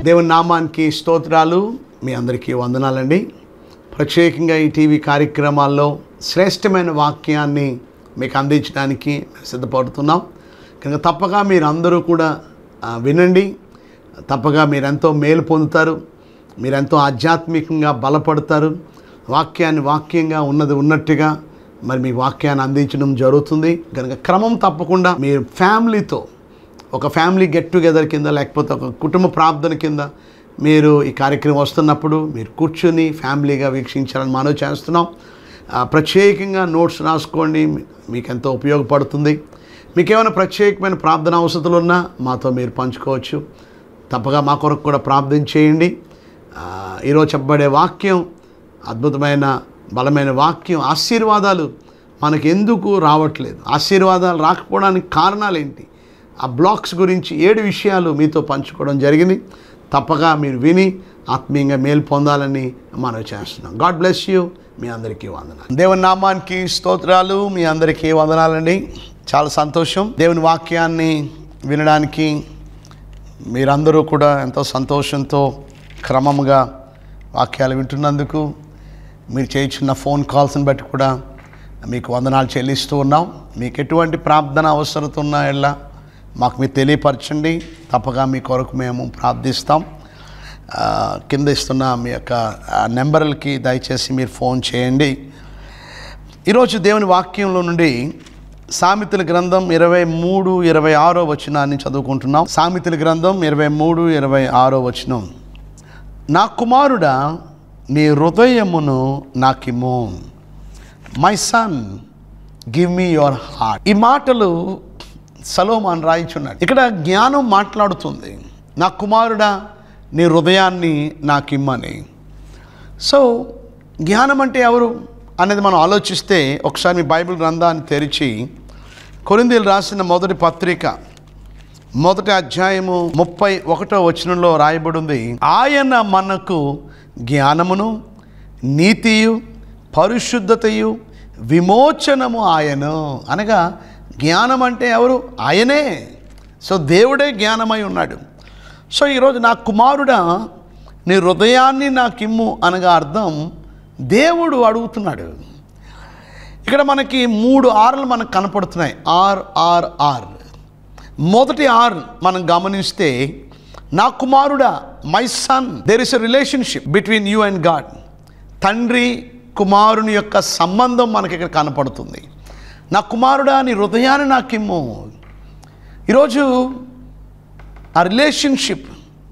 దేవుని నామానికి స్తోత్రాలు మీ అందరికీ వందనాలండి ప్రత్యేకంగా ఈ టీవీ కార్యక్రమాల్లో శ్రేష్టమైన వాక్యాన్ని మీకు అందించడానికి సిద్ధపడుతున్నాం కనుక తప్పగా మీరు అందరూ కూడా ఆ, వినండి తప్పగా మీరెంతో మేలు పొందుతారు మీరెంతో ఆధ్యాత్మికంగా బలపడతారు వాక్యాన్ని వాక్యంగా ఉన్నది ఉన్నట్టుగా మరి మీ వాక్యాన్ని అందించడం జరుగుతుంది కనుక క్రమం తప్పకుండా మీరు ఫ్యామిలీతో ఒక ఫ్యామిలీ గెట్ టుగెదర్ కింద లేకపోతే ఒక కుటుంబ ప్రార్థన కింద మీరు ఈ కార్యక్రమం వస్తున్నప్పుడు మీరు కూర్చొని ఫ్యామిలీగా వీక్షించాలని మనవి చేస్తున్నాం ఆ, ప్రత్యేకంగా నోట్స్ రాసుకోండి మీకు ఎంతో ఉపయోగపడుతుంది మీకు ఏమైనా ప్రత్యేకమైన ప్రార్థన అవసరాలు ఉన్నా మాతో మీరు పంచుకోవచ్చు తప్పగా మా కొరకు కూడా ప్రార్థన చేయండి ఆ, ఈరోజు చెప్పబడే వాక్యం అద్భుతమైన బలమైన వాక్యం ఆశీర్వాదాలు మనకు ఎందుకు రావట్లేదు ఆశీర్వాదాలు రాకపోవడానికి కారణాలు ఏంటి ఆ బ్లాక్స్ గురించి ఏడు విషయాలు మీతో పంచుకోవడం జరిగింది తప్పగా మీరు విని ఆత్మీయంగా మేలు పొందాలని మనం చేస్తున్నాం గాడ్ బ్లెస్ యూ మీ అందరికీ వందనాలు దేవుని నామానికి స్తోత్రాలు మీ అందరికీ వందనాలండి చాలా సంతోషం దేవుని వాక్యాన్ని వినడానికి మీరందరూ కూడా ఎంతో సంతోషంతో క్రమంగా వాక్యాలు వింటున్నందుకు మీరు చేయించున్న ఫోన్ కాల్స్ని బట్టి కూడా మీకు వందనాలు చెల్లిస్తూ ఉన్నాం మీకు ఎటువంటి ప్రార్థన అవసరత ఉన్నా ఎల్లా మాకు మీరు తెలియపరచండి తప్పగా మీ కొరకు మేము ప్రార్థిస్తాం ఆ, కింద ఇస్తున్న మీ యొక్క ఆ, నెంబర్లకి దయచేసి మీరు ఫోన్ చేయండి ఈరోజు దేవుని వాక్యంలో నుండి సామెతల గ్రంథం ఇరవై మూడు ఇరవై ఆరో వచనాన్ని చదువుకుంటున్నాం సామెతల గ్రంథం ఇరవై మూడు ఇరవై ఆరో వచనం నా కుమారుడా నీ హృదయమును నాకిమ్ము my son give me your heart ఈ మాటలు సలోమాన్ రాయించున్నాడు ఇక్కడ జ్ఞానం మాట్లాడుతుంది నా కుమారుడా నీ హృదయాన్ని నాకిమ్మని సో జ్ఞానం అంటే ఎవరు అనేది మనం ఆలోచిస్తే ఒకసారి మీ బైబిల్ గ్రంథాన్ని తెరిచి కొరిందీలు రాసిన మొదటి పత్రిక మొదటి అధ్యాయము ముప్పై ఒకటో వచనంలో రాయబడి ఉంది ఆయన మనకు జ్ఞానమును నీతియు పరిశుద్ధతయు విమోచనము ఆయను అనగా జ్ఞానం అంటే ఎవరు ఆయనే సో దేవుడే జ్ఞానమై ఉన్నాడు సో ఈరోజు నా కుమారుడా నీ హృదయాన్ని నాకిమ్ము అనగా అర్థం దేవుడు అడుగుతున్నాడు ఇక్కడ మనకి మూడు ఆర్లు మనకు కనపడుతున్నాయి ఆర్ ఆర్ ఆర్ మొదటి ఆర్ మనం గమనిస్తే నా కుమారుడా my son there is a relationship between you and God తండ్రి కుమారుని యొక్క సంబంధం మనకి ఇక్కడ కనపడుతుంది నా కుమారుడా నీ హృదయాన్ని నాకిమ్ము ఈరోజు ఆ రిలేషన్షిప్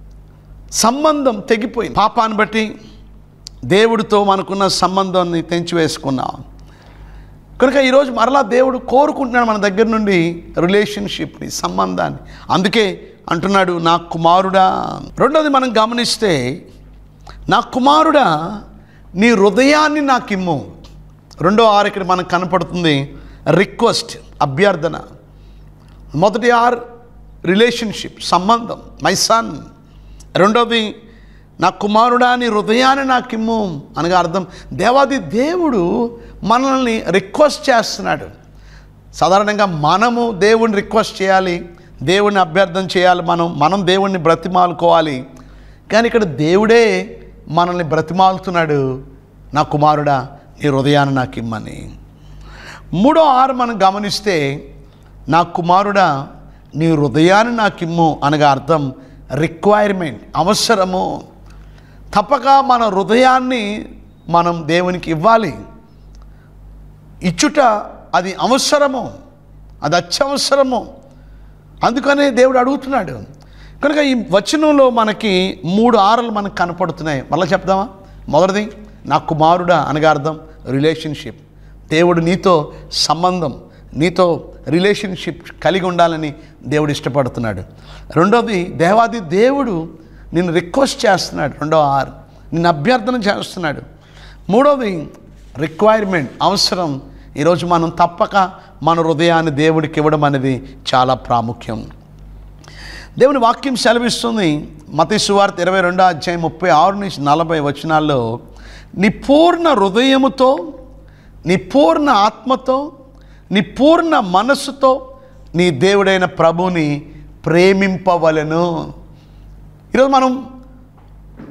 సంబంధం తెగిపోయింది పాపాన్ని బట్టి దేవుడితో మనకున్న సంబంధాన్ని తెంచివేసుకున్నాం కనుక ఈరోజు మరలా దేవుడు కోరుకుంటున్నాడు మన దగ్గర నుండి రిలేషన్షిప్ని సంబంధాన్ని అందుకే అంటున్నాడు నా కుమారుడా రెండోది మనం గమనిస్తే నా కుమారుడా నీ హృదయాన్ని నాకిమ్ము రెండో ఆరు ఇక్కడ మనకు కనపడుతుంది రిక్వెస్ట్ అభ్యర్థన మొదటి ఆర్ రిలేషన్షిప్ సంబంధం మై సన్ రెండోది నా కుమారుడా నీ హృదయాన్ని నాకిమ్ము అనగా అర్థం దేవాది దేవుడు మనల్ని రిక్వెస్ట్ చేస్తున్నాడు సాధారణంగా మనము దేవుణ్ణి రిక్వెస్ట్ చేయాలి దేవుణ్ణి అభ్యర్థన చేయాలి మనం మనం దేవుణ్ణి బ్రతిమాలుకోవాలి కానీ ఇక్కడ దేవుడే మనల్ని బ్రతిమాలుతున్నాడు నా కుమారుడా నీ హృదయాన్ని నాకు ఇమ్మని మూడో ఆరు మనం గమనిస్తే నా కుమారుడా నీ హృదయాన్ని నాకు ఇమ్ము అనగా అర్థం రిక్వైర్మెంట్ అవసరము తప్పక మన హృదయాన్ని మనం దేవునికి ఇవ్వాలి ఇచ్చుట అది అవసరము అది అత్యవసరము అందుకనే దేవుడు అడుగుతున్నాడు కనుక ఈ వచనంలో మనకి మూడు ఆరలు మనకు కనపడుతున్నాయి మళ్ళీ చెప్దామా మొదటిది నా కుమారుడా అనగా అర్థం రిలేషన్షిప్ దేవుడు నీతో సంబంధం నీతో రిలేషన్షిప్ కలిగి ఉండాలని దేవుడు ఇష్టపడుతున్నాడు రెండోది దేవాది దేవుడు నిన్ను రిక్వెస్ట్ చేస్తున్నాడు రెండో ఆరు నిన్ను అభ్యర్థన చేస్తున్నాడు మూడోది రిక్వైర్మెంట్ అవసరం ఈరోజు మనం తప్పక మన హృదయాన్ని దేవుడికి ఇవ్వడం అనేది చాలా ప్రాముఖ్యం దేవుని వాక్యం సెలవిస్తుంది మతి సువార్త ఇరవై రెండో అధ్యాయం ముప్పై ఆరు నుంచి నలభై వచనాల్లో నీ పూర్ణ హృదయముతో నీ పూర్ణ ఆత్మతో నీ పూర్ణ మనస్సుతో నీ దేవుడైన ప్రభుని ప్రేమింపవలెను ఈరోజు మనం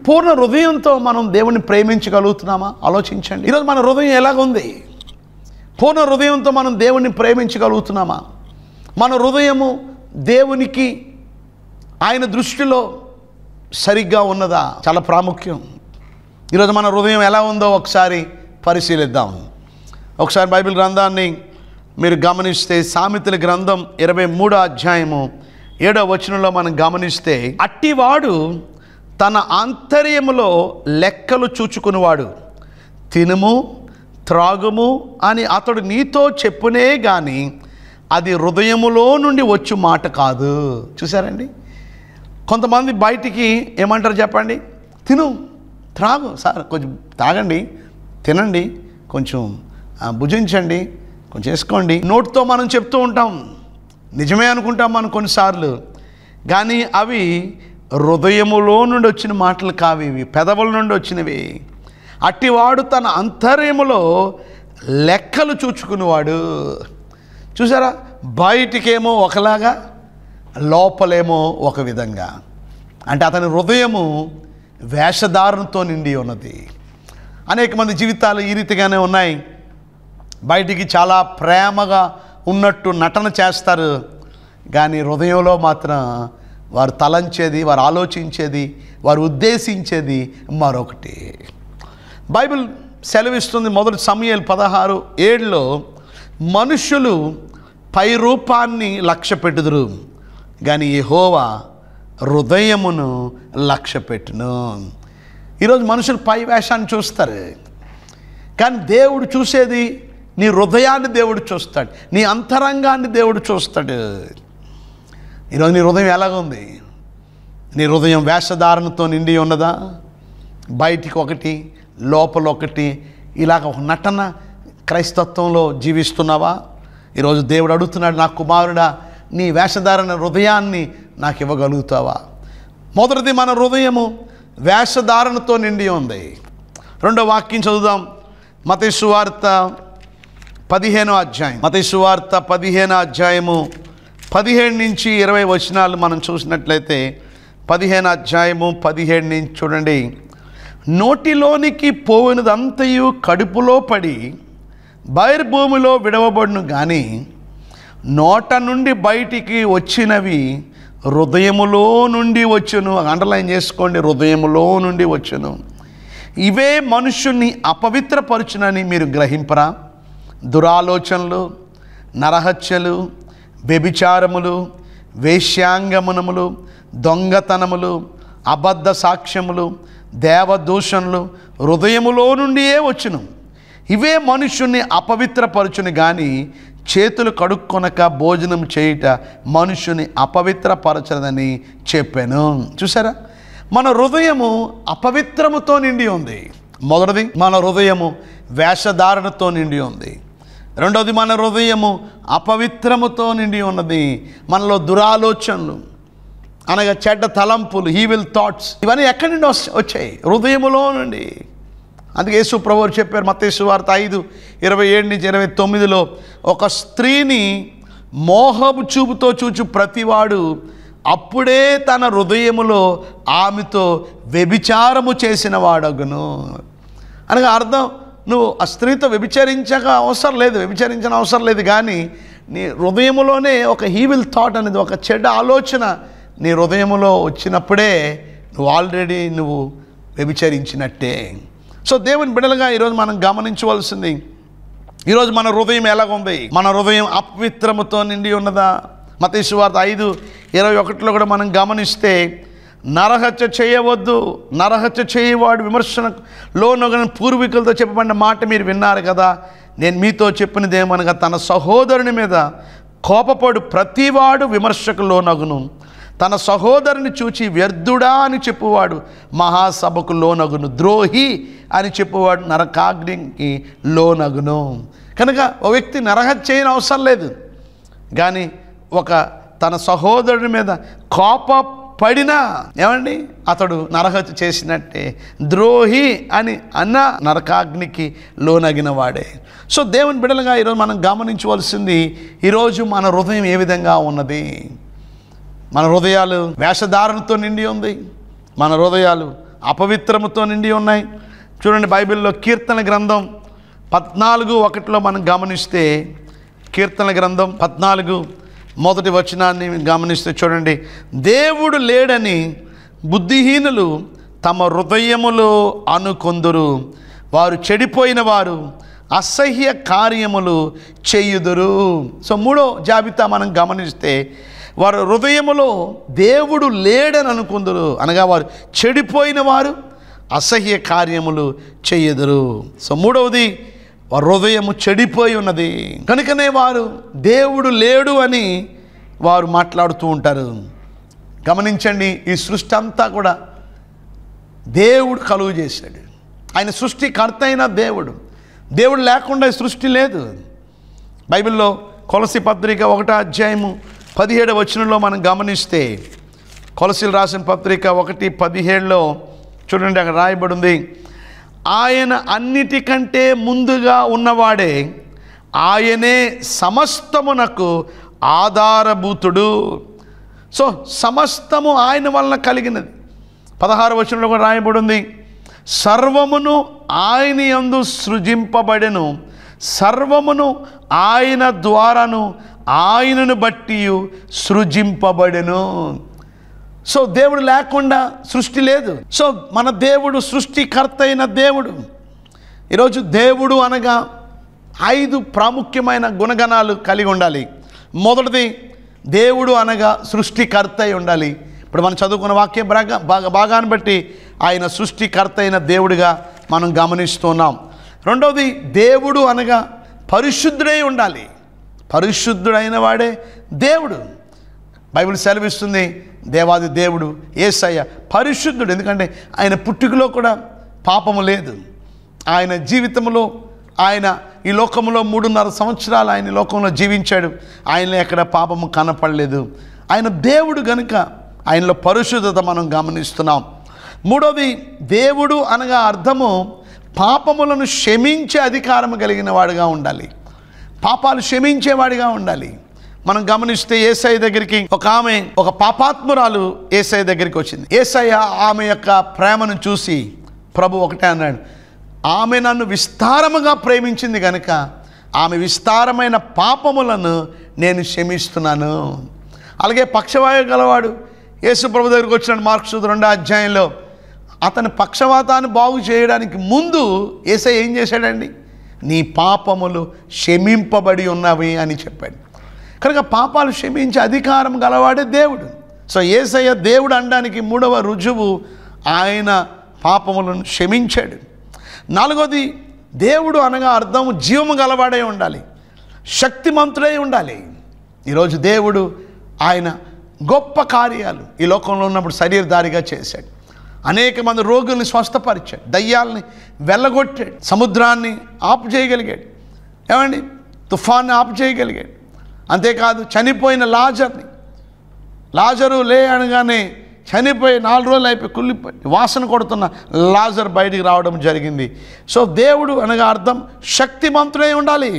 పూర్ణ హృదయంతో మనం దేవుని ప్రేమించగలుగుతున్నామా ఆలోచించండి ఈరోజు మన హృదయం ఎలాగుంది పూర్ణ హృదయంతో మనం దేవుణ్ణి ప్రేమించగలుగుతున్నామా మన హృదయము దేవునికి ఆయన దృష్టిలో సరిగ్గా ఉన్నదా చాలా ప్రాముఖ్యం ఈరోజు మన హృదయం ఎలా ఉందో ఒకసారి పరిశీలిద్దాం ఒకసారి బైబిల్ గ్రంథాన్ని మీరు గమనిస్తే సామెతల గ్రంథం ఇరవై మూడో అధ్యాయము ఏడో వచనంలో మనం గమనిస్తే అట్టివాడు తన ఆంతర్యములో లెక్కలు చూచుకునేవాడు తినుము త్రాగుము అని అతడు నీతో చెప్పునే కానీ అది హృదయములో నుండి వచ్చు మాట కాదు చూసారండి కొంతమంది బయటికి ఏమంటారు చెప్పండి తిను త్రాగు సార్ కొంచెం తాగండి తినండి కొంచెం ఆ, భుజించండి కొంచెం వేసుకోండి నోటితో మనం చెప్తూ ఉంటాం నిజమే అనుకుంటాం మనం కొన్నిసార్లు కానీ అవి హృదయములో నుండి వచ్చిన మాటలు కావి ఇవి పెదవుల నుండి వచ్చినవి అట్టివాడు తన అంతర్యములో లెక్కలు చూచుకునేవాడు చూసారా బయటికేమో ఒకలాగా లోపలేమో ఒక విధంగా అంటే అతని హృదయము వేషధారణతో నిండి ఉన్నది అనేక మంది జీవితాలు ఈ రీతిగానే ఉన్నాయి బయటికి చాలా ప్రేమగా ఉన్నట్టు నటన చేస్తారు కానీ హృదయంలో మాత్రం వారు తలంచేది వారు ఆలోచించేది వారు ఉద్దేశించేది మరొకటి బైబిల్ సెలవిస్తుంది మొదటి సమయాలు పదహారు ఏడులో మనుషులు పై రూపాన్ని లక్ష్య పెట్టుదురు కానీ యెహోవా హృదయమును లక్ష్య పెట్టును ఈరోజు మనుషులు పై వేషాన్ని చూస్తారు కానీ దేవుడు చూసేది నీ హృదయాన్ని దేవుడు చూస్తాడు నీ అంతరంగాన్ని దేవుడు చూస్తాడు ఈరోజు నీ హృదయం ఎలాగుంది నీ హృదయం వేషధారణతో నిండి ఉన్నదా బయటికి ఒకటి లోపల ఒకటి ఇలాగ ఒక నటన క్రైస్తత్వంలో జీవిస్తున్నావా ఈరోజు దేవుడు అడుగుతున్నాడు నా కుమారుడా నీ వేషధారణ హృదయాన్ని నాకు ఇవ్వగలుగుతావా మొదటిది మన హృదయము వేషధారణతో నిండి ఉంది రెండో వాక్యం చదువుదాం మత సువార్త పదిహేనో అధ్యాయం మత సువార్త పదిహేనో అధ్యాయము పదిహేడు నుంచి ఇరవై వచనాలు మనం చూసినట్లయితే పదిహేను అధ్యాయము పదిహేడు నుంచి చూడండి నోటిలోనికి పోయినదంతయు కడుపులో పడి బహిర్భూమిలో విడవబడును కానీ నోట నుండి బయటికి వచ్చినవి హృదయములో నుండి వచ్చును అండర్లైన్ చేసుకోండి హృదయములో నుండి వచ్చును ఇవే మనుషుణ్ణి అపవిత్రపరచునని మీరు గ్రహింపరా దురాలోచనలు నరహత్యలు వ్యభిచారములు వేశ్యాంగమనములు దొంగతనములు అబద్ధ సాక్ష్యములు దేవదూషణలు హృదయములో నుండియే వచ్చును ఇవే మనుషుణ్ణి అపవిత్రపరచుని కానీ చేతులు కడుక్కొనక భోజనం చేయుట మనుషుని అపవిత్రపరచదని చెప్పాను చూసారా మన హృదయము అపవిత్రముతో నిండి ఉంది మొదటిది మన హృదయము వేషధారణతో నిండి ఉంది రెండవది మన హృదయము అపవిత్రముతో నిండి ఉన్నది మనలో దురాలోచనలు అనగా చెడ్డ తలంపులు హీవిల్ థాట్స్ ఇవన్నీ ఎక్కడి నుండి వస్- వచ్చాయి హృదయములో నుండి అందుకే యేసు ప్రభువు చెప్పారు మత్తేసు వార్త ఐదు ఇరవై ఏడు నుంచి ఇరవై తొమ్మిదిలో ఒక స్త్రీని మోహపు చూపుతో చూచు ప్రతివాడు అప్పుడే తన హృదయములో ఆమెతో వ్యభిచారము చేసిన వాడగును అనగా అర్థం నువ్వు ఆ స్త్రీతో వ్యభిచరించక అవసరం లేదు వ్యభిచరించిన అవసరం లేదు కానీ నీ హృదయములోనే ఒక హీవిల్ థాట్ అనేది ఒక చెడ్డ ఆలోచన నీ హృదయములో వచ్చినప్పుడే నువ్వు ఆల్రెడీ నువ్వు వ్యభిచరించినట్టే సో దేవుని బిడలుగా ఈరోజు మనం గమనించవలసింది ఈరోజు మన హృదయం ఎలాగుంది మన హృదయం అపవిత్రముతో నిండి ఉన్నదా మతేసు వార్త ఐదు ఇరవై ఒకటిలో కూడా మనం గమనిస్తే నరహత్య చేయవద్దు నరహత్య చేయవాడు విమర్శనకు లోనొగని పూర్వీకులతో చెప్పబడిన మాట మీరు విన్నారు కదా నేను మీతో చెప్పినదేమనగా తన సహోదరుని మీద కోపపడు ప్రతివాడు విమర్శకు లోనగును తన సహోదరుని చూచి వ్యర్థుడా అని చెప్పువాడు మహాసభకు లోనగును ద్రోహి అని చెప్పువాడు నరకాగ్నికి లోనగును కనుక ఒక వ్యక్తి నరహత్య చేయని అవసరం లేదు కానీ ఒక తన సహోదరుడి మీద కోప పడినా ఏమండి అతడు నరహత్య చేసినట్టే ద్రోహి అని అన్న నరకాగ్నికి లోనగిన వాడే సో దేవుని బిడలుగా ఈరోజు మనం గమనించవలసింది ఈరోజు మన హృదయం ఏ విధంగా ఉన్నది మన హృదయాలు వేషధారణతో నిండి ఉంది మన హృదయాలు అపవిత్రముతో నిండి ఉన్నాయి చూడండి బైబిల్లో కీర్తన గ్రంథం పద్నాలుగు ఒకటిలో మనం గమనిస్తే కీర్తన గ్రంథం పద్నాలుగు మొదటి వచనాన్ని గమనిస్తే చూడండి దేవుడు లేడని బుద్ధిహీనులు తమ హృదయములో అనుకొందురు వారు చెడిపోయిన వారు అసహ్య కార్యములు చేయుదురు సో మూడో జాబితా మనం గమనిస్తే వారు హృదయములో దేవుడు లేడని అనుకుందరు అనగా వారు చెడిపోయిన వారు అసహ్య కార్యములు చెయ్యదురు సో మూడవది వారి హృదయము చెడిపోయి ఉన్నది కనుకనే వారు దేవుడు లేడు అని వారు మాట్లాడుతూ ఉంటారు గమనించండి ఈ సృష్టి అంతా కూడా దేవుడు కలుగు చేశాడు ఆయన సృష్టికర్త అయిన దేవుడు దేవుడు లేకుండా ఈ సృష్టి లేదు బైబిల్లో కొలసి పత్రిక ఒకటో అధ్యాయము పదిహేడు వచనంలో మనం గమనిస్తే కొలసిలు రాసిన పత్రిక ఒకటి పదిహేడులో చూడండి అక్కడ రాయబడి ఉంది ఆయన అన్నిటికంటే ముందుగా ఉన్నవాడే ఆయనే సమస్తమునకు ఆధారభూతుడు సో సమస్తము ఆయన వలన కలిగినది పదహారు వచనంలో కూడా రాయబడి ఉంది సర్వమును ఆయన యందు సృజింపబడెను సర్వమును ఆయన ద్వారాను ఆయనను బట్టి సృజింపబడెను సో దేవుడు లేకుండా సృష్టి లేదు సో మన దేవుడు సృష్టికర్త అయిన దేవుడు ఈరోజు దేవుడు అనగా ఐదు ప్రాముఖ్యమైన గుణగణాలు కలిగి ఉండాలి మొదటిది దేవుడు అనగా సృష్టికర్త అయి ఉండాలి ఇప్పుడు మనం చదువుకున్న వాక్యం బాగా బాగా భాగాన్ని బట్టి ఆయన సృష్టికర్త అయిన దేవుడిగా మనం గమనిస్తున్నాం రెండవది దేవుడు అనగా పరిశుద్ధుడై ఉండాలి పరిశుద్ధుడైన వాడే దేవుడు బైబిల్ సెలవిస్తుంది దేవాది దేవుడు ఏసయ్య పరిశుద్ధుడు ఎందుకంటే ఆయన పుట్టుకలో కూడా పాపము లేదు ఆయన జీవితంలో ఆయన ఈ లోకంలో మూడున్నర సంవత్సరాలు ఆయన ఈ లోకంలో జీవించాడు ఆయనలో ఎక్కడ పాపము కనపడలేదు ఆయన దేవుడు గనుక ఆయనలో పరిశుద్ధత మనం గమనిస్తున్నాం మూడవది దేవుడు అనగా అర్థము పాపములను క్షమించే అధికారం కలిగిన వాడుగా ఉండాలి పాపాలు క్షమించేవాడిగా ఉండాలి మనం గమనిస్తే ఏసఐ దగ్గరికి ఒక ఆమె ఒక పాపాత్మురాలు ఏసఐ దగ్గరికి వచ్చింది ఏసయ్య ఆమె యొక్క ప్రేమను చూసి ప్రభు ఒకటే అన్నాడు ఆమె నన్ను విస్తారముగా ప్రేమించింది కనుక ఆమె విస్తారమైన పాపములను నేను క్షమిస్తున్నాను అలాగే పక్షవాయు గలవాడు యేసు ప్రభు దగ్గరికి వచ్చిన మార్క్స్ రెండో అధ్యాయంలో అతని పక్షవాతాన్ని బాగు చేయడానికి ముందు ఏసై ఏం చేశాడండి నీ పాపములు క్షమింపబడి ఉన్నవి అని చెప్పాడు కనుక పాపాలు క్షమించే అధికారం గలవాడే దేవుడు సో ఏసయ్య దేవుడు అనడానికి మూడవ రుజువు ఆయన పాపములను క్షమించాడు నాలుగోది దేవుడు అనగా అర్థం జీవము గలవాడే ఉండాలి శక్తిమంతుడై ఉండాలి ఈరోజు దేవుడు ఆయన గొప్ప కార్యాలు ఈ లోకంలో ఉన్నప్పుడు శరీరధారిగా చేశాడు అనేక మంది రోగుల్ని స్వస్థపరిచాడు దయ్యాల్ని వెళ్ళగొట్టాడు సముద్రాన్ని ఆపు చేయగలిగాడు ఏమండి తుఫాన్ని ఆపు చేయగలిగాడు అంతేకాదు చనిపోయిన లాజర్ని లాజరు లే అనగానే చనిపోయి నాలుగు రోజులు అయిపోయి కుళ్ళిపోయి వాసన కొడుతున్న లాజర్ బయటికి రావడం జరిగింది సో దేవుడు అనగా అర్థం శక్తిమంతుడై ఉండాలి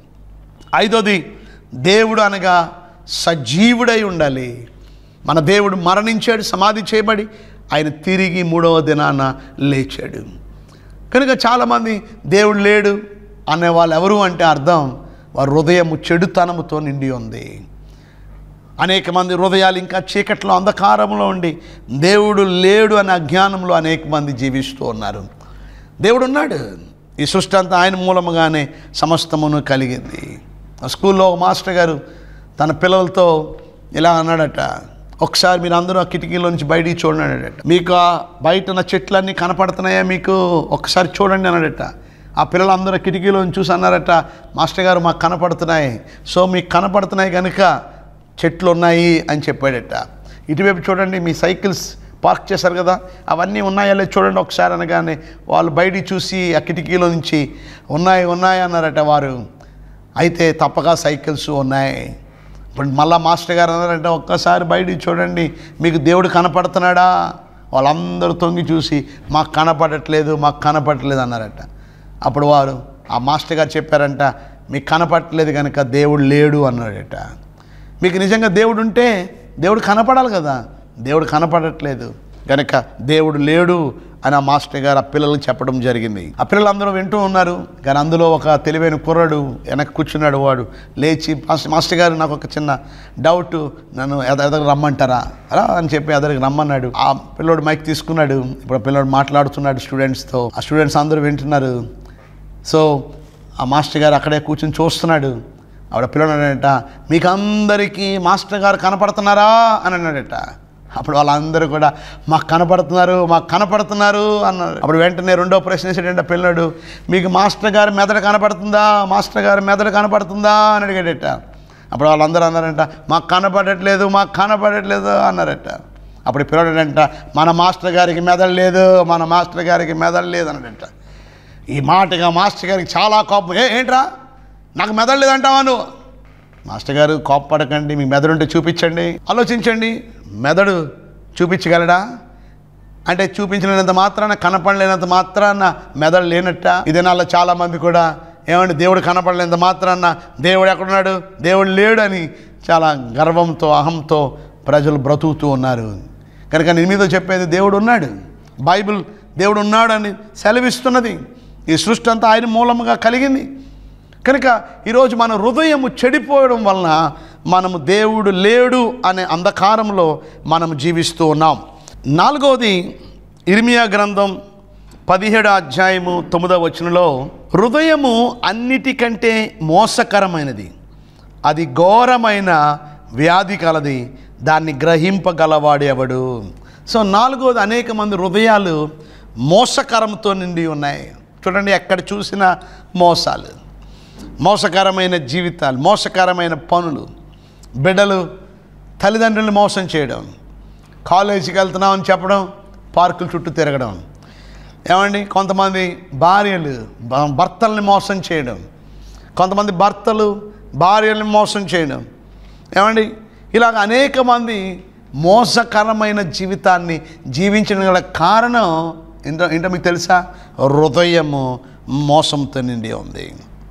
ఐదోది దేవుడు అనగా సజీవుడై ఉండాలి మన దేవుడు మరణించాడు సమాధి చేయబడి ఆయన తిరిగి మూడవ దినాన లేచాడు కనుక చాలామంది దేవుడు లేడు అనే వాళ్ళు ఎవరు అంటే అర్థం వారి హృదయము చెడుతనముతో నిండి ఉంది అనేక మంది హృదయాలు ఇంకా చీకట్లో అంధకారంలో ఉండి దేవుడు లేడు అనే అజ్ఞానంలో అనేక మంది జీవిస్తూ ఉన్నారు దేవుడు ఉన్నాడు ఈ సృష్టి అంతా ఆయన మూలముగానే సమస్తమును కలిగింది ఆ స్కూల్లో ఒక మాస్టర్ గారు తన పిల్లలతో ఇలా అన్నాడట ఒకసారి మీరు అందరూ ఆ కిటికీలో నుంచి బయటికి చూడండి అన్నాడట మీకు ఆ బయట ఉన్న చెట్లన్నీ కనపడుతున్నాయా మీకు ఒకసారి చూడండి అన్నాడట ఆ పిల్లలందరూ కిటికీలో నుంచి చూసి అన్నారట మాస్టర్ గారు మాకు కనపడుతున్నాయి సో మీకు కనపడుతున్నాయి కనుక చెట్లు ఉన్నాయి అని చెప్పాడట ఇటువైపు చూడండి మీ సైకిల్స్ పార్క్ చేశారు కదా అవన్నీ ఉన్నాయా లేదు చూడండి ఒకసారి అనగానే వాళ్ళు బయటికి చూసి ఆ కిటికీలో నుంచి ఉన్నాయి ఉన్నాయి అన్నారట వారు అయితే తప్పక సైకిల్స్ ఉన్నాయి ఇప్పుడు మళ్ళా మాస్టర్ గారు అన్నారంటే ఒక్కసారి బయటికి చూడండి మీకు దేవుడు కనపడుతున్నాడా వాళ్ళందరూ తొంగి చూసి మాకు కనపడట్లేదు మాకు కనపడట్లేదు అన్నారట అప్పుడు వారు ఆ మాస్టర్ గారు చెప్పారంట మీకు కనపడట్లేదు కనుక దేవుడు లేడు అన్నాడట మీకు నిజంగా దేవుడు ఉంటే దేవుడు కనపడాలి కదా దేవుడు కనపడట్లేదు కనుక దేవుడు లేడు అని ఆ మాస్టర్ గారు ఆ పిల్లలకు చెప్పడం జరిగింది ఆ పిల్లలందరూ వింటూ ఉన్నారు కానీ అందులో ఒక తెలివైన కుర్రాడు వెనక కూర్చున్నాడు వాడు లేచి "మాస్టర్- మాస్టర్ గారు నాకు ఒక చిన్న డౌట్ నన్ను ఎద ఎదరికి రమ్మంటారా అలా అని చెప్పి ఎదరికి రమ్మన్నాడు ఆ పిల్లోడు మైక్ తీసుకున్నాడు ఇప్పుడు ఆ పిల్లోడు మాట్లాడుతున్నాడు స్టూడెంట్స్తో ఆ స్టూడెంట్స్ అందరూ వింటున్నారు సో ఆ మాస్టర్ గారు అక్కడే కూర్చొని చూస్తున్నాడు ఆవిడ పిల్లడట మీకు అందరికీ మాస్టర్ గారు కనపడుతున్నారా అని అన్నాడట అప్పుడు వాళ్ళందరూ కూడా మాకు కనపడుతున్నారు మాకు కనపడుతున్నారు అన్నారు అప్పుడు వెంటనే రెండో ప్రశ్న వేసాడంట పిల్లడు మీకు మాస్టర్ గారి మెదడు కనపడుతుందా మాస్టర్ గారి మెదడు కనపడుతుందా అని అడిగాడట అప్పుడు వాళ్ళందరూ అన్నారంట మాకు కనపడట్లేదు మాకు కనపడట్లేదు అన్నారట అప్పుడు పిల్లడంట మన మాస్టర్ గారికి మెదడు లేదు మన మాస్టర్ గారికి మెదడు లేదు అన్నాడట ఈ మాటగా మాస్టర్ గారికి చాలా కోపం ఏ ఏంట్రా నాకు మెదడు లేదంటావా నువ్వు మాస్టర్ గారు కోప్పడకండి మీ మెదడు ఉంటే చూపించండి ఆలోచించండి మెదడు చూపించగలడా అంటే చూపించలేనంత మాత్రాన కనపడలేనంత మాత్రాన మెదడు లేనట్ట ఇదే నాలో చాలామంది కూడా ఏమండి దేవుడు కనపడలేనంత మాత్రాన దేవుడు ఎక్కడున్నాడు దేవుడు లేడు అని చాలా గర్వంతో అహంతో ప్రజలు బ్రతుకుతూ ఉన్నారు కనుక నేను మీతో చెప్పేది దేవుడు ఉన్నాడు బైబిల్ దేవుడు ఉన్నాడని సెలవిస్తున్నది ఈ సృష్టి అంతా ఆయన మూలముగా కలిగింది కనుక ఈరోజు మన హృదయము చెడిపోవడం వలన మనము దేవుడు లేడు అనే అంధకారంలో మనం జీవిస్తూ ఉన్నాం నాలుగవది ఇర్మియా గ్రంథం పదిహేడు అధ్యాయము తొమ్మిదవ వచనంలో హృదయము అన్నిటికంటే మోసకరమైనది అది ఘోరమైన వ్యాధి కలది దాన్ని గ్రహింపగలవాడు ఎవడు సో నాలుగోది అనేక మంది హృదయాలు మోసకరంతో నిండి ఉన్నాయి చూడండి ఎక్కడ చూసినా మోసాలు మోసకరమైన జీవితాలు మోసకరమైన పనులు బిడ్డలు తల్లిదండ్రులను మోసం చేయడం కాలేజీకి వెళ్తున్నామని చెప్పడం పార్కుల చుట్టూ తిరగడం ఏమండి కొంతమంది భార్యలు భ- భర్తల్ని మోసం చేయడం కొంతమంది భర్తలు భార్యల్ని మోసం చేయడం ఏమండి ఇలాగ అనేక మంది మోసకరమైన జీవితాన్ని జీవించడం గల కారణం ఏంటో ఏంటో మీకు తెలుసా హృదయము మోసంతో నిండి ఉంది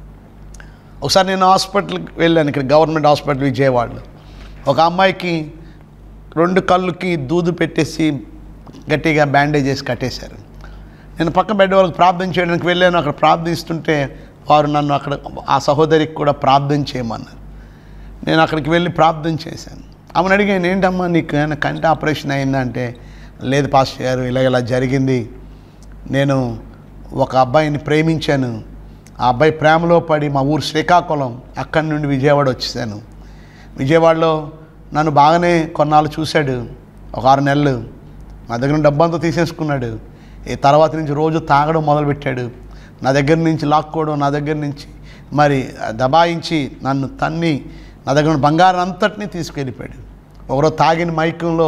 ఒకసారి నేను హాస్పిటల్కి వెళ్ళాను ఇక్కడ గవర్నమెంట్ హాస్పిటల్ విజయవాడలో ఒక అమ్మాయికి రెండు కళ్ళుకి దూదు పెట్టేసి గట్టిగా బ్యాండేజ్ చేసి కట్టేశారు నేను పక్క బెడ్ వాళ్ళకి ప్రార్థన చేయడానికి వెళ్ళాను అక్కడ ప్రార్థిస్తుంటే వారు నన్ను అక్కడ ఆ సహోదరికి కూడా ప్రార్థన చేయమన్నారు నేను అక్కడికి వెళ్ళి ప్రార్థన చేశాను ఆమెను అడిగాను ఏంటమ్మా నీకు ఏమైనా కంటి ఆపరేషన్ అయిందంటే లేదు పాస్టర్ గారు ఇలా ఇలా జరిగింది నేను ఒక అబ్బాయిని ప్రేమించాను ఆ అబ్బాయి ప్రేమలో పడి మా ఊరు శ్రీకాకుళం అక్కడి నుండి విజయవాడ వచ్చేసాను విజయవాడలో నన్ను బాగానే కొన్నాళ్ళు చూశాడు ఒక ఆరు నెలలు నా దగ్గర నుండి డబ్బంతా తీసేసుకున్నాడు ఈ తర్వాత నుంచి రోజు తాగడం మొదలుపెట్టాడు నా దగ్గర నుంచి లాక్కోవడం నా దగ్గర నుంచి మరి దబాయించి నన్ను తన్ని నా దగ్గర ఉన్న బంగారం అంతటినీ తీసుకెళ్ళిపోయాడు ఒకరో తాగిన మైకంలో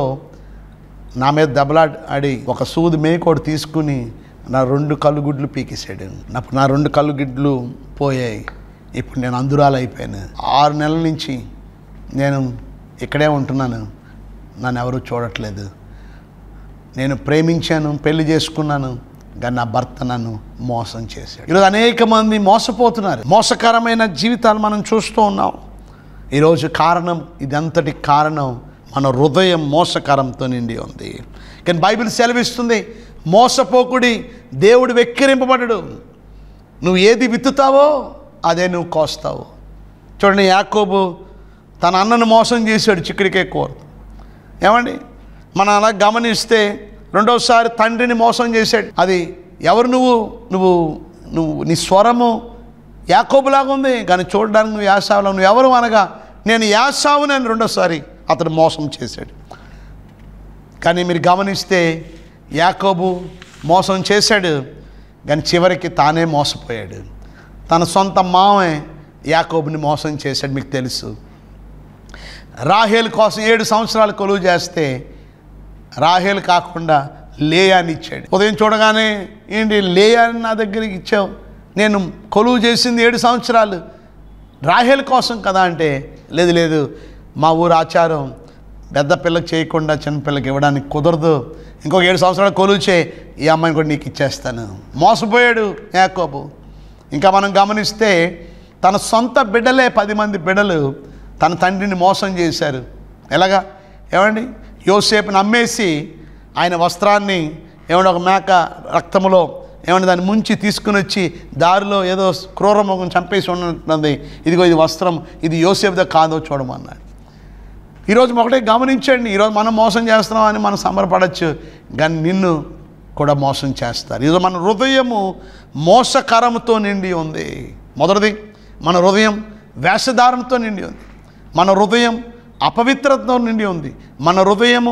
నా మీద దెబ్బలాడి ఆడి ఒక సూది మేకోడు తీసుకుని నా రెండు కళ్ళు గుడ్లు పీకేసాడు నాకు నా రెండు కళ్ళు గుడ్లు పోయాయి ఇప్పుడు నేను అందురాలు అయిపోయాను ఆరు నెలల నుంచి నేను ఇక్కడే ఉంటున్నాను నన్ను ఎవరూ చూడట్లేదు నేను ప్రేమించాను పెళ్లి చేసుకున్నాను కానీ నా భర్త నన్ను మోసం చేశాడు ఈరోజు అనేక మంది మోసపోతున్నారు మోసకరమైన జీవితాలు మనం చూస్తూ ఉన్నాం ఈరోజు కారణం ఇదంతటి కారణం మన హృదయం మోసకరంతో నిండి ఉంది కానీ బైబిల్ సెలవిస్తుంది మోసపోకుడి దేవుడు వెక్కిరింపబడడు నువ్వు ఏది విత్తుతావో అదే నువ్వు కోస్తావు చూడండి యాకోబు తన అన్నను మోసం చేశాడు చిక్కుడికే కూర ఏమండి మనం అలా గమనిస్తే రెండోసారి తండ్రిని మోసం చేశాడు అది ఎవరు నువ్వు నువ్వు నువ్వు నీ స్వరము యాకోబులాగా ఉంది కానీ చూడడానికి నువ్వు యాసావులో నువ్వు ఎవరు అనగా నేను యాసావుని అని రెండోసారి అతను మోసం చేశాడు కానీ మీరు గమనిస్తే యాకోబు మోసం చేశాడు కానీ చివరికి తానే మోసపోయాడు తన సొంత మామే యాకోబుని మోసం చేశాడు మీకు తెలుసు రాహేల్ కోసం ఏడు సంవత్సరాలు కొలువు చేస్తే రాహేల్ కాకుండా లేయాని ఇచ్చాడు ఉదయం చూడగానే ఏంటి లేయాని నా దగ్గరికి ఇచ్చావు నేను కొలువు చేసింది ఏడు సంవత్సరాలు రాహేల్ కోసం కదా అంటే లేదు లేదు మా ఊరు ఆచారం పెద్ద పిల్లకి చేయకుండా చిన్న పిల్లకి ఇవ్వడానికి కుదరదు ఇంకొక ఏడు సంవత్సరాలు కొలువు చేయి ఈ అమ్మాయిని కూడా నీకు ఇచ్చేస్తాను మోసపోయాడు యాకోబు ఇంకా మనం గమనిస్తే తన సొంత బిడ్డలే పది మంది బిడ్డలు తన తండ్రిని మోసం చేశారు ఎలాగా ఏమండి యోసేపుని అమ్మేసి ఆయన వస్త్రాన్ని ఏమంటే ఒక మేక రక్తములో ఏమంటే దాన్ని ముంచి తీసుకుని వచ్చి దారిలో ఏదో క్రూరముఖం చంపేసి ఉన్నది ఇదిగో ఇది వస్త్రం ఇది యోసేపుదా కాదో చూడమన్నాడు ఈరోజు ఒకటే గమనించండి ఈరోజు మనం మోసం చేస్తున్నాం అని మనం సంబరపడచ్చు కానీ నిన్ను కూడా మోసం చేస్తారు ఈరోజు మన హృదయము మోసకరంతో నిండి ఉంది మొదటిది మన హృదయం వేషధారణతో నిండి ఉంది మన హృదయం అపవిత్రతతో నిండి ఉంది మన హృదయము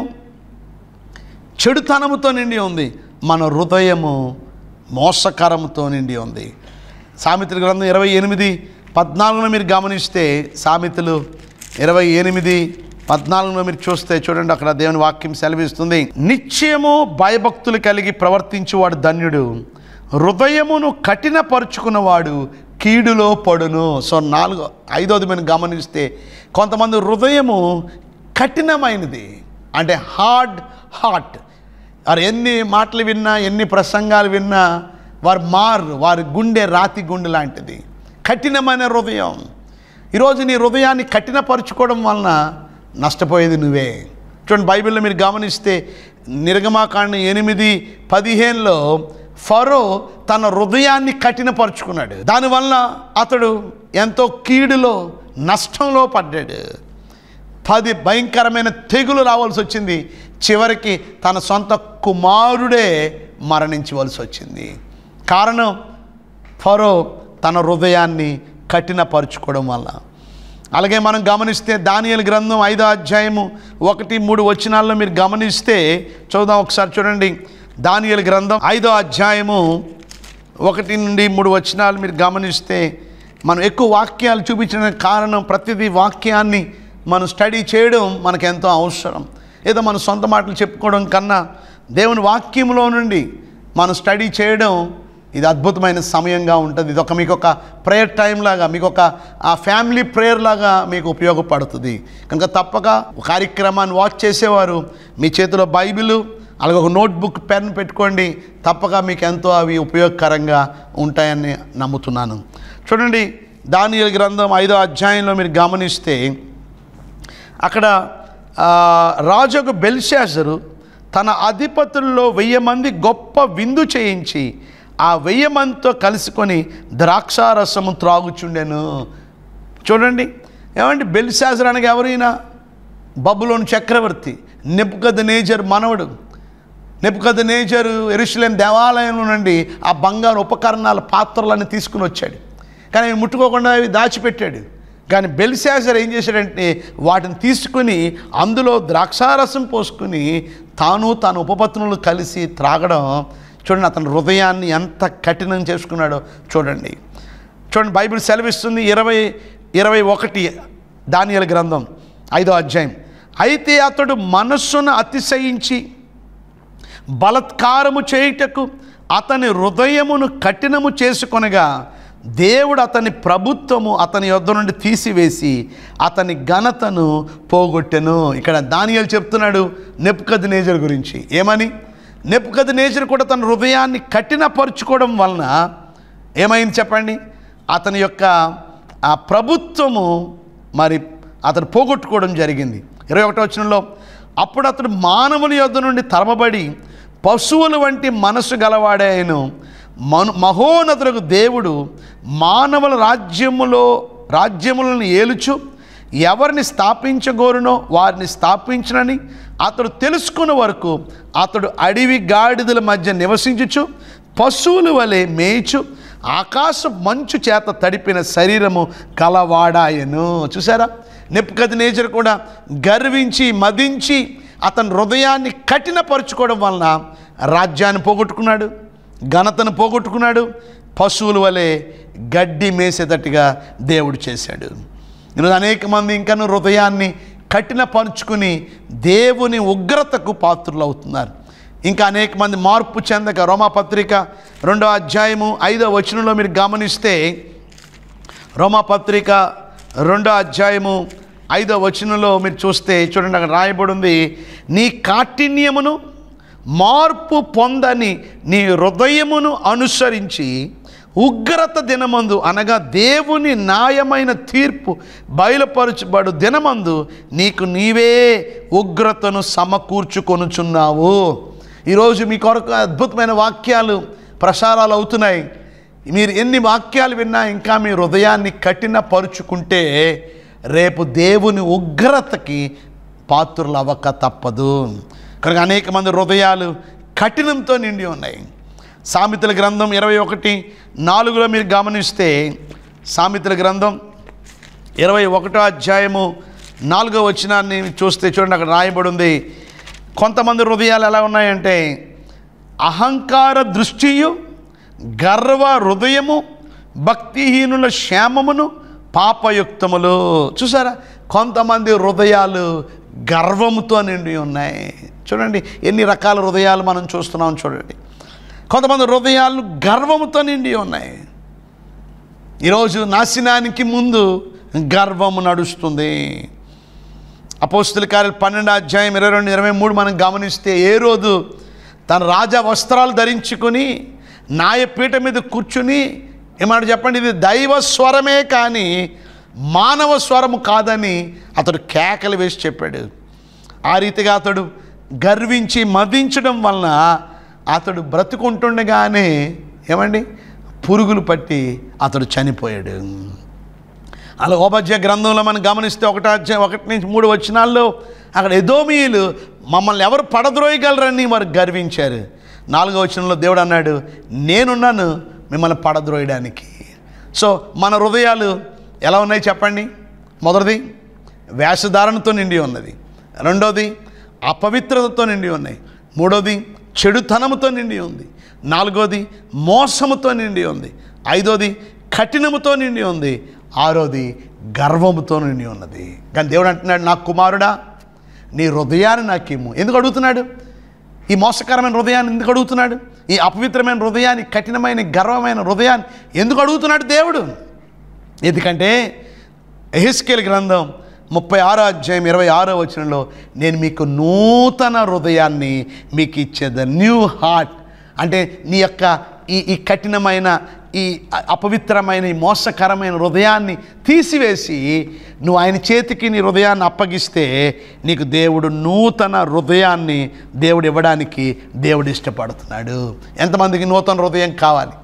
చెడుతనముతో నిండి ఉంది మన హృదయము మోసకరముతో నిండి ఉంది సామెతల గ్రంథం ఇరవై ఎనిమిది పద్నాలుగులో మీరు గమనిస్తే సామెతలు ఇరవై ఎనిమిది పద్నాలుగులో మీరు చూస్తే చూడండి అక్కడ దేవుని వాక్యం సెలవిస్తుంది నిత్యము భయభక్తులు కలిగి ప్రవర్తించువాడు ధన్యుడు హృదయమును కఠినపరుచుకున్నవాడు కీడులో పడును సో నాలుగు ఐదోది మనం గమనిస్తే కొంతమంది హృదయము కఠినమైనది అంటే హార్డ్ హార్ట్ వారు ఎన్ని మాటలు విన్నా ఎన్ని ప్రసంగాలు విన్నా వారు మారు వారి గుండె రాతి గుండె లాంటిది కఠినమైన హృదయం ఈరోజు నీ హృదయాన్ని కఠినపరుచుకోవడం వలన నష్టపోయేది నువ్వే చూడండి బైబిల్లో మీరు గమనిస్తే నిర్గమాకాండ ఎనిమిది పదిహేనులో ఫరో తన హృదయాన్ని కఠినపరుచుకున్నాడు దానివల్ల అతడు ఎంతో కీడులో నష్టంలో పడ్డాడు పది భయంకరమైన తెగులు రావాల్సి వచ్చింది చివరికి తన సొంత కుమారుడే మరణించవలసి వచ్చింది కారణం ఫరో తన హృదయాన్ని కఠినపరుచుకోవడం వల్ల అలాగే మనం గమనిస్తే దానియల గ్రంథం ఐదో అధ్యాయము ఒకటి మూడు వచనాల్లో మీరు గమనిస్తే చూద్దాం ఒకసారి చూడండి దానియల గ్రంథం ఐదో అధ్యాయము ఒకటి నుండి మూడు వచనాలు మీరు గమనిస్తే మనం ఎక్కువ వాక్యాలు చూపించడానికి కారణం ప్రతిదీ వాక్యాన్ని మనం స్టడీ చేయడం మనకు ఎంతో అవసరం ఏదో మన సొంత మాటలు చెప్పుకోవడం కన్నా దేవుని వాక్యంలో నుండి మనం స్టడీ చేయడం ఇది అద్భుతమైన సమయంగా ఉంటుంది ఇది ఒక మీకు ఒక ప్రేయర్ టైం లాగా మీకు ఒక ఆ ఫ్యామిలీ ప్రేయర్ లాగా మీకు ఉపయోగపడుతుంది కనుక తప్పక కార్యక్రమాన్ని వాచ్ చేసేవారు మీ చేతిలో బైబిల్ అలాగే ఒక నోట్బుక్ పెన్ పెట్టుకోండి తప్పక మీకు ఎంతో అవి ఉపయోగకరంగా ఉంటాయని నమ్ముతున్నాను చూడండి దానియల గ్రంథం ఐదో అధ్యాయంలో మీరు గమనిస్తే అక్కడ ఆ, రాజుకు బెల్షాజరు తన అధిపతుల్లో వెయ్యి మంది గొప్ప విందు చేయించి ఆ వెయ్యి మందితో కలుసుకొని ద్రాక్షారసము త్రాగుచుండెను చూడండి ఏమండి బెల్షాజర్ అనగా ఎవరైనా బబులోని చక్రవర్తి నెప్పుకద నేజర్ మనవడు నెప్పుకద నేజరు ఎరుషులేం దేవాలయంలో నుండి ఆ బంగారు ఉపకరణాల పాత్రలన్నీ తీసుకుని వచ్చాడు కానీ ఆయన ముట్టుకోకుండా అవి దాచిపెట్టాడు కానీ బెల్శాజర్ ఏం చేశాడంటే వాటిని తీసుకుని అందులో ద్రాక్షారసం పోసుకుని తాను తన ఉపపత్నులు కలిసి త్రాగడం చూడండి అతని హృదయాన్ని ఎంత కఠినం చేసుకున్నాడో చూడండి చూడండి బైబిల్ సెలవిస్తుంది ఇరవై ఇరవై ఒకటి దానియల గ్రంథం ఐదో అధ్యాయం అయితే అతడు మనస్సును అతిశయించి బలత్కారము చేయుటకు అతని హృదయమును కఠినము చేసుకొనగా దేవుడు అతని ప్రభుత్వము అతని యొద్ద నుండి తీసివేసి అతని ఘనతను పోగొట్టెను ఇక్కడ దానియాలు చెప్తున్నాడు నెప్పుకది నేజర్ గురించి ఏమని నెప్పుకది నేజర్ కూడా తన హృదయాన్ని కఠినపరుచుకోవడం వలన ఏమైంది చెప్పండి అతని యొక్క ఆ ప్రభుత్వము మరి అతను పోగొట్టుకోవడం జరిగింది ఇరవై ఒకటో వచనంలో అప్పుడు అతడు మానవుల యొద్ద నుండి తరమబడి పశువుల వంటి మనసు గలవాడాయను మను మహోన్నతులకు దేవుడు మానవుల రాజ్యములో రాజ్యములను ఏలుచు ఎవరిని స్థాపించగోరునో వారిని స్థాపించనని అతడు తెలుసుకున్న వరకు అతడు అడవి గాడిదల మధ్య నివసించుచు పశువుల వలె మేయిచు ఆకాశ మంచు చేత తడిపిన శరీరము కలవాడాయను చూసారా నెప్పుకది నేచర్ కూడా గర్వించి మదించి అతని హృదయాన్ని కఠినపరుచుకోవడం వలన రాజ్యాన్ని పోగొట్టుకున్నాడు ఘనతను పోగొట్టుకున్నాడు పశువుల వలె గడ్డి మేసేటట్టుగా దేవుడు చేశాడు ఈరోజు అనేక మంది ఇంకను హృదయాన్ని కఠినపరుచుకుని దేవుని ఉగ్రతకు పాత్రులు అవుతున్నారు ఇంకా అనేక మంది మార్పు చెందక రోమాపత్రిక రెండో అధ్యాయము ఐదో వచనంలో మీరు గమనిస్తే రోమాపత్రిక రెండో అధ్యాయము ఐదో వచనంలో మీరు చూస్తే చూడండి అక్కడ రాయబడి ఉంది నీ కాఠిన్యమును మార్పు పొందని నీ హృదయమును అనుసరించి ఉగ్రత దినమందు అనగా దేవుని న్యాయమైన తీర్పు బయలుపరచబడు దినమందు నీకు నీవే ఉగ్రతను సమకూర్చుకొనుచున్నావు ఈరోజు మీ కొరకు అద్భుతమైన వాక్యాలు ప్రసారాలు అవుతున్నాయి మీరు ఎన్ని వాక్యాలు విన్నా ఇంకా మీ హృదయాన్ని కఠినపరుచుకుంటే రేపు దేవుని ఉగ్రతకి పాత్రులు అవ్వక తప్పదు కనుక అనేక మంది హృదయాలు కఠినంతో నిండి ఉన్నాయి సామెతల గ్రంథం ఇరవై ఒకటి నాలుగులో మీరు గమనిస్తే సామెతల గ్రంథం ఇరవై ఒకటో అధ్యాయము నాలుగో వచనాన్ని చూస్తే చూడండి అక్కడ రాయబడి ఉంది కొంతమంది హృదయాలు ఎలా ఉన్నాయంటే అహంకార దృష్టియు గర్వ హృదయము భక్తిహీనుల క్షేమమును పాపయుక్తములు చూసారా కొంతమంది హృదయాలు గర్వముతో నిండి ఉన్నాయి చూడండి ఎన్ని రకాల హృదయాలు మనం చూస్తున్నాం చూడండి కొంతమంది హృదయాలు గర్వముతో నిండి ఉన్నాయి ఈరోజు నాశనానికి ముందు గర్వము నడుస్తుంది అపోస్తుల కార్యాలు పన్నెండు అధ్యాయం ఇరవై రెండు ఇరవై మూడు మనం గమనిస్తే ఏ రోజు తన రాజా వస్త్రాలు ధరించుకొని నాయపీఠ మీద కూర్చుని ఏమన్నా చెప్పండి ఇది దైవ స్వరమే కానీ మానవ స్వరము కాదని అతడు కేకలు వేసి చెప్పాడు ఆ రీతిగా అతడు గర్వించి మదించడం వలన అతడు బ్రతుకుంటుండగానే ఏమండి పురుగులు పట్టి అతడు చనిపోయాడు అలా ఓపధ్యాయ గ్రంథంలో మనం గమనిస్తే ఒకటో అధ్యాయం ఒకటి నుంచి మూడు వచనాల్లో అక్కడ ఎదోమీయులు మమ్మల్ని ఎవరు పడద్రోయగలరని వారు గర్వించారు నాలుగో వచనంలో దేవుడు అన్నాడు నేనున్నాను మిమ్మల్ని పడద్రోయడానికి సో మన హృదయాలు ఎలా ఉన్నాయి చెప్పండి మొదటిది వేషధారణతో నిండి ఉన్నది రెండోది అపవిత్రతతో నిండి ఉన్నాయి మూడోది చెడుతనముతో నిండి ఉంది నాలుగోది మోసముతో నిండి ఉంది ఐదోది కఠినముతో నిండి ఉంది ఆరోది గర్వముతో నిండి ఉన్నది కానీ దేవుడు అంటున్నాడు నా కుమారుడా నీ హృదయాన్ని నాకేమో ఎందుకు అడుగుతున్నాడు ఈ మోసకరమైన హృదయాన్ని ఎందుకు అడుగుతున్నాడు ఈ అపవిత్రమైన హృదయాన్ని కఠినమైన గర్వమైన హృదయాన్ని ఎందుకు అడుగుతున్నాడు దేవుడు ఎందుకంటే ఎహిస్కేల్ గ్రంథం ముప్పై ఆరో అధ్యాయం ఇరవై ఆరో వచనంలో నేను మీకు నూతన హృదయాన్ని మీకు ఇచ్చేద న్యూ హార్ట్ అంటే నీ యొక్క ఈ ఈ కఠినమైన ఈ అ- అపవిత్రమైన ఈ మోసకరమైన హృదయాన్ని తీసివేసి నువ్వు ఆయన చేతికి నీ హృదయాన్ని అప్పగిస్తే నీకు దేవుడు నూతన హృదయాన్ని దేవుడు ఇవ్వడానికి దేవుడు ఇష్టపడుతున్నాడు ఎంతమందికి నూతన హృదయం కావాలి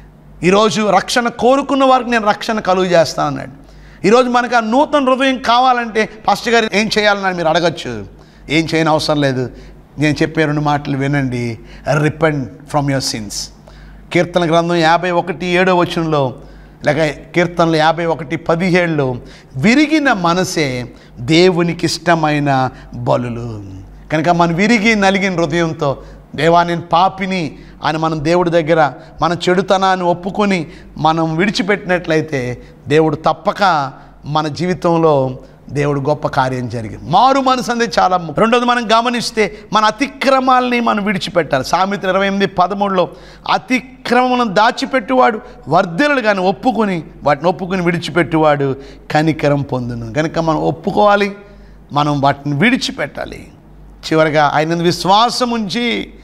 ఈరోజు రక్షణ కోరుకున్న వారికి నేను రక్షణ కలుగు చేస్తాను అన్నాడు ఈరోజు మనకు ఆ నూతన హృదయం కావాలంటే పాస్టర్ గారు ఏం చేయాలని మీరు అడగచ్చు ఏం చేయని అవసరం లేదు నేను చెప్పే రెండు మాటలు వినండి రిపెండ్ ఫ్రమ్ యువర్ సిన్స్ కీర్తన గ్రంథం యాభై ఒకటి ఏడో వచనంలో లేక కీర్తనలు యాభై ఒకటి పదిహేడులో విరిగిన మనసే దేవునికి ఇష్టమైన బలులు కనుక మన విరిగి నలిగిన హృదయంతో దేవా నేను పాపిని అని మనం దేవుడి దగ్గర మన చెడుతనాన్ని ఒప్పుకొని మనం విడిచిపెట్టినట్లయితే దేవుడు తప్పక మన జీవితంలో దేవుడు గొప్ప కార్యం జరిగింది మారు మనసు అనేది చాలా ముఖ్యం. రెండోది మనం గమనిస్తే మన అతిక్రమాలని మనం విడిచిపెట్టాలి సామెత ఇరవై ఎనిమిది పదమూడులో అతిక్రమలను దాచిపెట్టువాడు వర్ధనుడు కానీ ఒప్పుకొని వాటిని ఒప్పుకొని విడిచిపెట్టువాడు కనికరం పొందును కనుక మనం ఒప్పుకోవాలి మనం వాటిని విడిచిపెట్టాలి చివరిగా ఆయన విశ్వాసం ఉంచి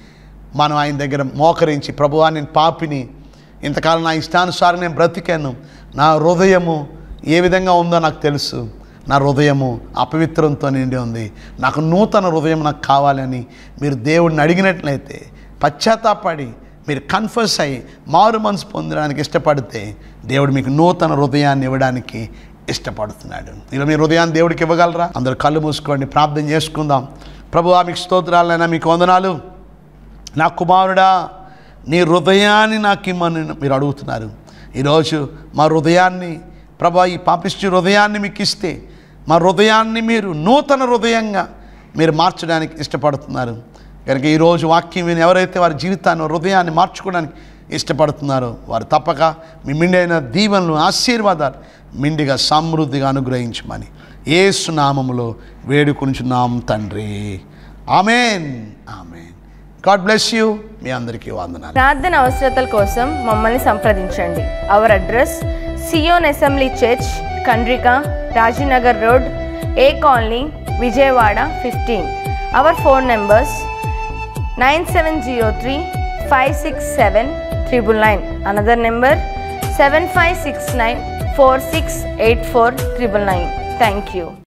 మనం ఆయన దగ్గర మోకరించి ప్రభువా నేను పాపిని ఇంతకాలం నా ఇష్టానుసారం నేను బ్రతికాను నా హృదయము ఏ విధంగా ఉందో నాకు తెలుసు నా హృదయము అపవిత్రంతో నిండి ఉంది నాకు నూతన హృదయం నాకు కావాలని మీరు దేవుడిని అడిగినట్లయితే పశ్చాత్తాపడి మీరు కన్ఫర్స్ అయ్యి మారు మనసు పొందడానికి ఇష్టపడితే దేవుడు మీకు నూతన హృదయాన్ని ఇవ్వడానికి ఇష్టపడుతున్నాడు ఇలా మీ హృదయాన్ని దేవుడికి ఇవ్వగలరా అందరూ కళ్ళు మూసుకోండి ప్రార్థన చేసుకుందాం ప్రభువా మీకు స్తోత్రాలైనా మీకు వందనాలు నా కుమారుడా నీ హృదయాన్ని నాకు ఇమ్మని మీరు అడుగుతున్నారు ఈరోజు మా హృదయాన్ని ప్రభా ఈ పాపిష్టి హృదయాన్ని మీకు ఇస్తే మా హృదయాన్ని మీరు నూతన హృదయంగా మీరు మార్చడానికి ఇష్టపడుతున్నారు కనుక ఈరోజు వాక్యం విని ఎవరైతే వారి జీవితాన్ని హృదయాన్ని మార్చుకోవడానికి ఇష్టపడుతున్నారో వారు తప్పక మీ మిండైన దీవెనలు ఆశీర్వాదాలు మిండిగా సమృద్ధిగా అనుగ్రహించమని ఏసు నామములో వేడుకొంచున్నాం తండ్రి amen amen God bless you మీ అందరికీ వందనాలు ప్రార్థన అవసరతల కోసం మమ్మల్ని సంప్రదించండి our address Zion assembly church Kandrika Rajinagar road A colony Vijayawada fifteen our phone numbers nine seven zero three five six seven triple nine another number seven five six nine four six eight four triple nine thank you